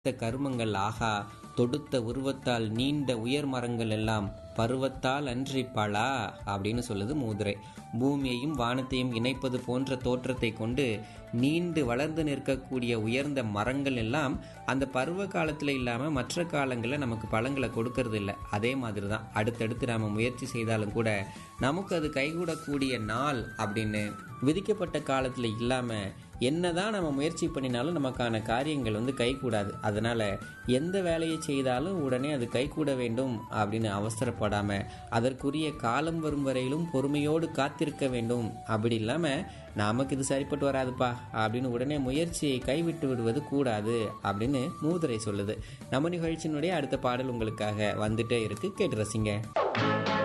தொடுத்த கருமங்கள் ஆகா தொடுத்த உருவத்தால் நீண்ட உயர் மரங்கள் எல்லாம் பருவத்தால் அன்றி பலா அப்படின்னு சொல்லுது மூதுரை பூமியையும் வானத்தையும் இணைப்பது போன்ற தோற்றத்தை கொண்டு நீண்டு வளர்ந்து நிற்கக்கூடிய உயர்ந்த மரங்கள் எல்லாம் அந்த பருவ காலத்துல இல்லாம மற்ற காலங்களில் நமக்கு பழங்களை கொடுக்கறது இல்லை அதே மாதிரி தான் அடுத்தடுத்து நாம முயற்சி செய்தாலும் கூட நமக்கு அது கைகூடக்கூடிய நாள் அப்படின்னு விதிக்கப்பட்ட காலத்துல இல்லாம என்னதான் நம்ம முயற்சி பண்ணினாலும் நமக்கான காரியங்கள் வந்து கைகூடாது அதனால எந்த வேலையை செய்தாலும் உடனே அது கைகூட வேண்டும் அப்படின்னு அவசரப்படாம அதற்குரிய காலம் வரும் வரையிலும் பொறுமையோடு காத்திருக்க வேண்டும் அப்படி இல்லாம நமக்கு இது சரிப்பட்டு வராதுப்பா அப்படின்னு உடனே முயற்சியை கைவிட்டு விடுவது கூடாது அப்படின்னு மூதுரை சொல்லுது நம்ம நிகழ்ச்சியினுடைய அடுத்த பாடல் உங்களுக்காக வந்துட்டே இருக்கு கேட்டு ரசிங்க